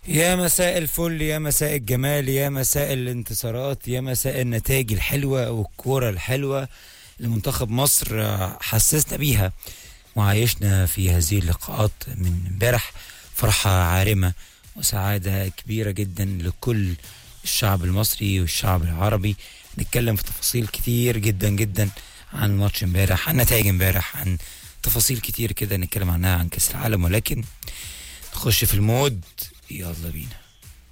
يا مساء الفل يا مساء الجمال يا مساء الانتصارات يا مساء النتائج الحلوة والكورة الحلوة لمنتخب مصر آه، حسسنا بيها وعايشنا في هذه اللقاءات من امبارح فرحة عارمة وسعادة كبيرة جدا لكل الشعب المصري والشعب العربي نتكلم في تفاصيل كتير جدا جدا عن ماتش امبارح عن نتائج امبارح عن تفاصيل كتير كده نتكلم عنها عن كأس العالم ولكن نخش في المود يلا بينا